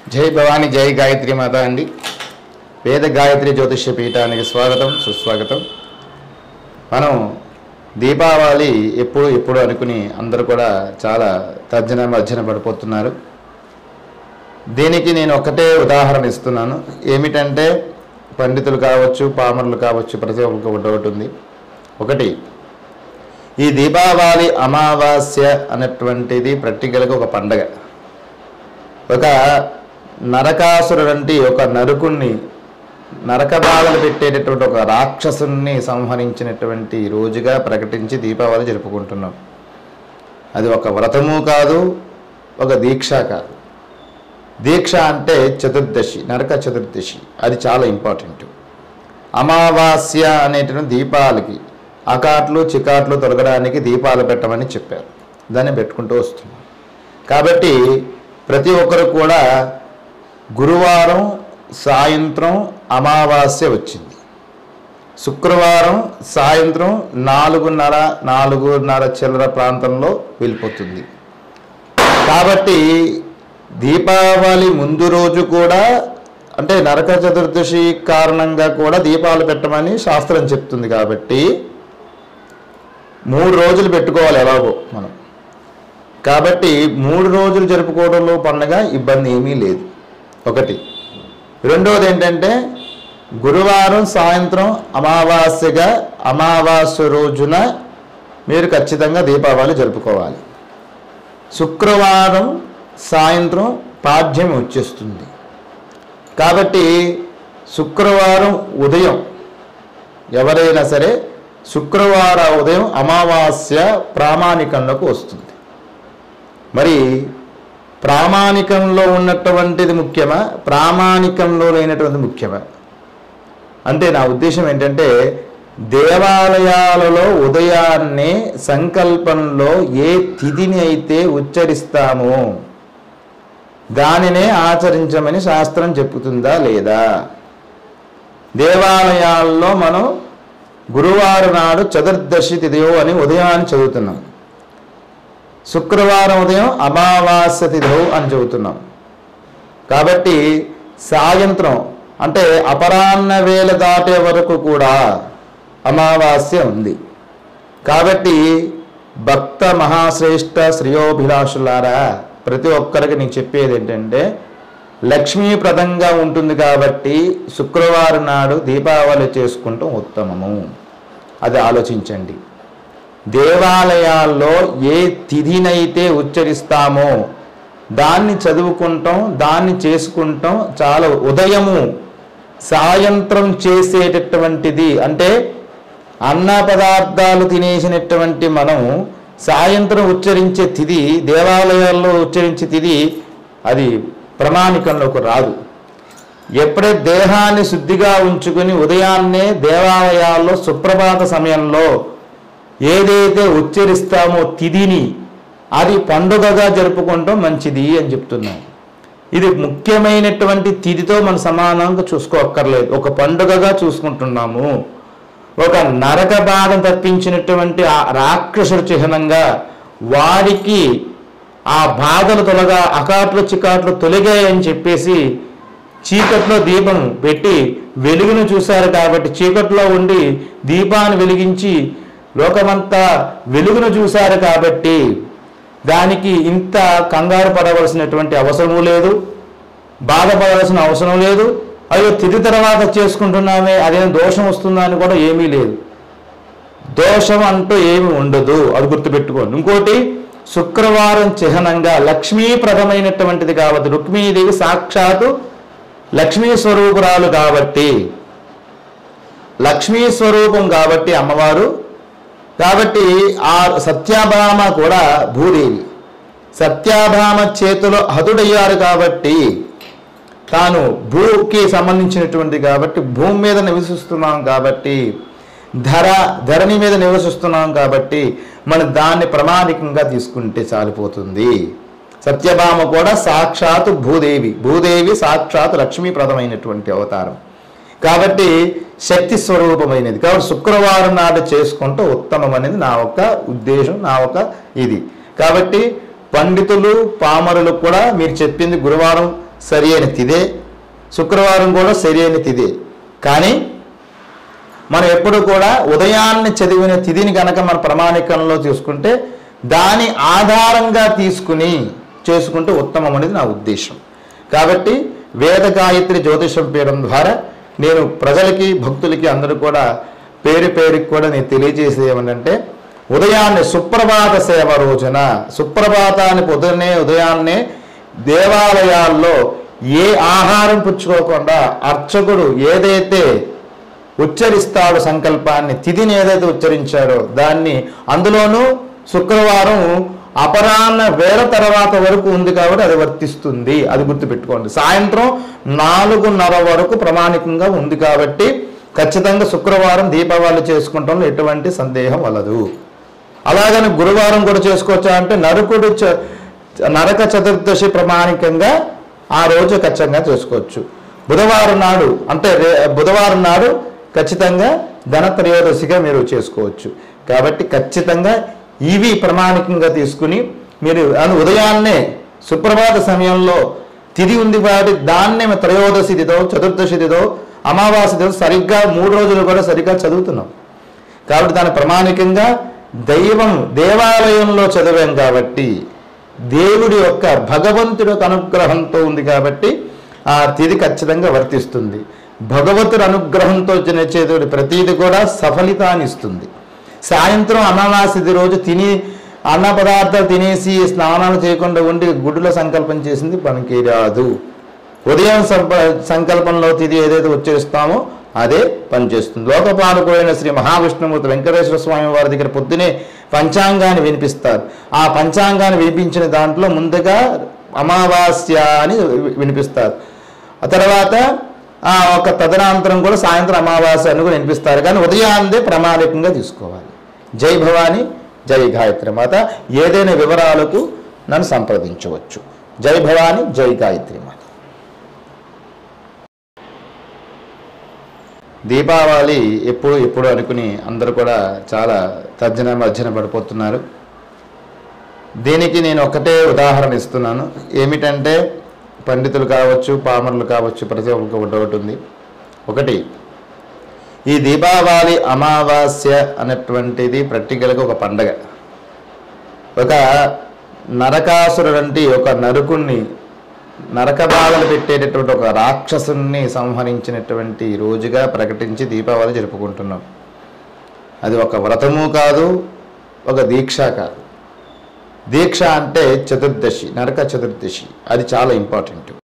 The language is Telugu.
జై భవాని జై గాయత్రి మాత అండి వేద గాయత్రి జ్యోతిష్య పీఠానికి స్వాగతం సుస్వాగతం మనం దీపావళి ఎప్పుడు ఎప్పుడు అనుకుని అందరూ కూడా చాలా తర్జన మర్జన పడిపోతున్నారు దీనికి నేను ఒకటే ఉదాహరణ ఇస్తున్నాను ఏమిటంటే పండితులు కావచ్చు పామరులు కావచ్చు ప్రతి ఒక్కరికి ఒకటి ఒకటి ఉంది ఒకటి ఈ దీపావళి అమావాస్య అనేటువంటిది ప్రాక్టికల్గా ఒక పండగ ఒక నరకాసురుడంటి ఒక నరుకుణ్ణి నరక బాధలు పెట్టేటటువంటి ఒక రాక్షసుని సంహరించినటువంటి రోజుగా ప్రకటించి దీపావళి జరుపుకుంటున్నాం అది ఒక వ్రతము కాదు ఒక దీక్ష కాదు దీక్ష అంటే చతుర్దశి నరక చతుర్దశి అది చాలా ఇంపార్టెంట్ అమావాస్య అనేటువంటి దీపాలకి అకాట్లు చికాట్లు తొలగడానికి దీపాలు పెట్టమని చెప్పారు దాన్ని పెట్టుకుంటూ వస్తున్నాం కాబట్టి ప్రతి ఒక్కరు కూడా గురువారం సాయంత్రం అమావాస్య వచ్చింది శుక్రవారం సాయంత్రం నాలుగున్నర నాలుగున్నర చిల్లర ప్రాంతంలో వెళ్ళిపోతుంది కాబట్టి దీపావళి ముందు రోజు కూడా అంటే నరక చతుర్దశి కారణంగా కూడా దీపాలు పెట్టమని శాస్త్రం చెప్తుంది కాబట్టి మూడు రోజులు పెట్టుకోవాలి ఎలాగో మనం కాబట్టి మూడు రోజులు జరుపుకోవడంలో పండగ ఇబ్బంది ఏమీ లేదు ఒకటి రెండవది ఏంటంటే గురువారం సాయంత్రం అమావాస్యగా అమావాస్య రోజున మీరు ఖచ్చితంగా దీపావళి జరుపుకోవాలి శుక్రవారం సాయంత్రం పాఠ్యం వచ్చేస్తుంది కాబట్టి శుక్రవారం ఉదయం ఎవరైనా సరే శుక్రవార ఉదయం అమావాస్య ప్రామాణికంలోకి వస్తుంది మరి ప్రామాణికంలో ఉన్నటువంటిది ముఖ్యమా ప్రామాణికంలో లేనటువంటిది ముఖ్యమా అంటే నా ఉద్దేశం ఏంటంటే దేవాలయాలలో ఉదయాన్నే సంకల్పంలో ఏ తిథిని అయితే ఉచ్చరిస్తామో దానినే ఆచరించమని శాస్త్రం చెప్పుతుందా లేదా దేవాలయాల్లో మనం గురువారం నాడు చతుర్దశి తిథియో అని ఉదయాన్ని చదువుతున్నాం శుక్రవారం ఉదయం అమావాస్య తిథౌ అని చెబుతున్నాం కాబట్టి సాయంత్రం అంటే అపరాహ్న వేళ దాటే వరకు కూడా అమావాస్య ఉంది కాబట్టి భక్త మహాశ్రేష్ఠ శ్రేయోభిలాషులారా ప్రతి ఒక్కరికి నేను చెప్పేది ఏంటంటే లక్ష్మీప్రదంగా ఉంటుంది కాబట్టి శుక్రవారం నాడు దీపావళి చేసుకుంటాం ఉత్తమము అది ఆలోచించండి దేవాలయాల్లో ఏ తిథినైతే ఉచ్చరిస్తామో దాన్ని చదువుకుంటాం దాన్ని చేసుకుంటాం చాలా ఉదయము సాయంత్రం చేసేటటువంటిది అంటే అన్న పదార్థాలు తినేసినటువంటి మనం సాయంత్రం ఉచ్చరించే తిథి దేవాలయాల్లో ఉచ్చరించే తిథి అది ప్రమాణికంలోకి రాదు ఎప్పుడే దేహాన్ని శుద్ధిగా ఉంచుకుని ఉదయాన్నే దేవాలయాల్లో సుప్రభాత సమయంలో ఏదైతే ఉచ్చరిస్తామో తిథిని అది పండుగగా జరుపుకుంటాం మంచిది అని చెప్తున్నాం ఇది ముఖ్యమైనటువంటి తిథితో మన సమానంగా చూసుకోక్కర్లేదు ఒక పండుగగా చూసుకుంటున్నాము ఒక నరక బాధ తప్పించినటువంటి ఆ రాక్షసుడు చిహ్నంగా వారికి ఆ బాధలు తొలగా అకాట్లు చికాట్లు తొలగాయని చెప్పేసి చీకట్లో దీపం పెట్టి వెలుగును చూశారు కాబట్టి చీకట్లో ఉండి దీపాన్ని వెలిగించి లోకమంతా వెలుగును చూశారు కాబట్టి దానికి ఇంత కంగారు పడవలసినటువంటి అవసరము లేదు బాధపడవలసిన అవసరం లేదు అయ్యో తిథి తర్వాత చేసుకుంటున్నామే అదేం దోషం వస్తుందా అని కూడా ఏమీ లేదు దోషం అంటూ ఏమి ఉండదు అది గుర్తుపెట్టుకోండి ఇంకోటి శుక్రవారం చిహ్నంగా లక్ష్మీప్రదమైనటువంటిది కాబట్టి రుక్మీదేవి సాక్షాత్తు లక్ష్మీ స్వరూపురాలు కాబట్టి లక్ష్మీ స్వరూపం కాబట్టి అమ్మవారు కాబట్టి ఆ సత్యాభామ కూడా భూదేవి సత్యాభామ చేతిలో హతుడయ్యారు కాబట్టి తాను భూకి సంబంధించినటువంటి కాబట్టి భూమి మీద నివసిస్తున్నాం కాబట్టి ధర ధరణి మీద నివసిస్తున్నాం కాబట్టి మనం దాన్ని ప్రమాణికంగా తీసుకుంటే చాలిపోతుంది సత్యభామ కూడా సాక్షాత్ భూదేవి భూదేవి సాక్షాత్ లక్ష్మీప్రదమైనటువంటి అవతారం కాబట్టి శక్తి స్వరూపమైనది కాబట్టి శుక్రవారం నాడు చేసుకుంటూ ఉత్తమం అనేది నా ఒక ఉద్దేశం నా ఒక ఇది కాబట్టి పండితులు పామరులు కూడా మీరు చెప్పింది గురువారం సరి అయిన తిదే శుక్రవారం కూడా సరి అయిన తిదే కానీ మనం ఎప్పుడు కూడా ఉదయాన్నే చదివిన తిథిని కనుక మన ప్రమాణికంలో తీసుకుంటే దాని ఆధారంగా తీసుకుని చేసుకుంటే ఉత్తమం అనేది నా ఉద్దేశం కాబట్టి వేద గాయత్రి జ్యోతిషం పీఠం ద్వారా నేను ప్రజలకి భక్తులకి అందరూ కూడా పేరు పేరుకి కూడా నేను తెలియజేసేది ఏమంటే ఉదయాన్నే సుప్రభాత సేవ రోజున సుప్రభాతాన్ని పొద్దున్నే ఉదయాన్నే దేవాలయాల్లో ఏ ఆహారం పుచ్చుకోకుండా అర్చకుడు ఏదైతే ఉచ్చరిస్తాడు సంకల్పాన్ని తిథిని ఏదైతే ఉచ్చరించాడో దాన్ని అందులోనూ శుక్రవారం అపరాహ్న వేల తర్వాత వరకు ఉంది కాబట్టి అది వర్తిస్తుంది అది గుర్తుపెట్టుకోండి సాయంత్రం నాలుగున్నర వరకు ప్రమాణికంగా ఉంది కాబట్టి ఖచ్చితంగా శుక్రవారం దీపావళి చేసుకుంటాం ఎటువంటి సందేహం వలదు అలాగని గురువారం కూడా చేసుకోవచ్చా అంటే నరకుడు చ- నరక చతుర్దశి ప్రమాణికంగా ఆ రోజు ఖచ్చితంగా చేసుకోవచ్చు బుధవారం నాడు అంటే రే- బుధవారం నాడు ఖచ్చితంగా ధనత్రయోదశిగా మీరు చేసుకోవచ్చు కాబట్టి ఖచ్చితంగా ఇవి ప్రమాణికంగా తీసుకుని మీరు అది ఉదయాన్నే సుప్రభాత సమయంలో తిథి ఉంది కాబట్టి దాన్నే మేము త్రయోదశి తిథో చతుర్దశి తిథో అమావాస్య తిథో సరిగ్గా మూడు రోజులు కూడా సరిగ్గా చదువుతున్నాం కాబట్టి దాని ప్రమాణికంగా దైవం దేవాలయంలో చదివాం కాబట్టి దేవుడి యొక్క భగవంతుడి యొక్క అనుగ్రహంతో ఉంది కాబట్టి ఆ తిథి ఖచ్చితంగా వర్తిస్తుంది భగవంతుడి అనుగ్రహంతో చేతుడి ప్రతీది కూడా సఫలితాన్ని ఇస్తుంది సాయంత్రం అమావాస్య రోజు తిని అన్న పదార్థాలు తినేసి స్నానాలు చేయకుండా ఉండి గుడిలో సంకల్పం చేసింది పనికి రాదు ఉదయం సంప సంకల్పంలో తిది ఏదైతే ఉచ్చరిస్తామో అదే పనిచేస్తుంది లోకపాలకుడైన శ్రీ మహావిష్ణుమూర్తి వెంకటేశ్వర స్వామి వారి దగ్గర పొద్దునే పంచాంగాన్ని వినిపిస్తారు ఆ పంచాంగాన్ని వినిపించిన దాంట్లో ముందుగా అమావాస్య అని వినిపిస్తారు ఆ తర్వాత ఆ ఒక తదనంతరం కూడా సాయంత్రం అమావాస్య అని కూడా వినిపిస్తారు కానీ ఉదయాన్నే ప్రామాణికంగా తీసుకోవాలి జై భవాని జై గాయత్రి మాత ఏదైనా వివరాలకు నన్ను సంప్రదించవచ్చు జై భవాని జై గాయత్రి మాత దీపావళి ఎప్పుడు ఎప్పుడు అనుకుని అందరూ కూడా చాలా తర్జన మర్జన పడిపోతున్నారు దీనికి నేను ఒకటే ఉదాహరణ ఇస్తున్నాను ఏమిటంటే పండితులు కావచ్చు పామరులు కావచ్చు ప్రతి ఒక్కరికి ఒక డౌట్ ఉంది ఒకటి ఈ దీపావళి అమావాస్య అనేటువంటిది ప్రాక్టికల్గా ఒక పండగ ఒక నరకాసురుడంటి ఒక నరుకుణ్ణి నరక బాధలు పెట్టేటటువంటి ఒక రాక్షసుని సంహరించినటువంటి రోజుగా ప్రకటించి దీపావళి జరుపుకుంటున్నాం అది ఒక వ్రతము కాదు ఒక దీక్ష కాదు దీక్ష అంటే చతుర్దశి నరక చతుర్దశి అది చాలా ఇంపార్టెంట్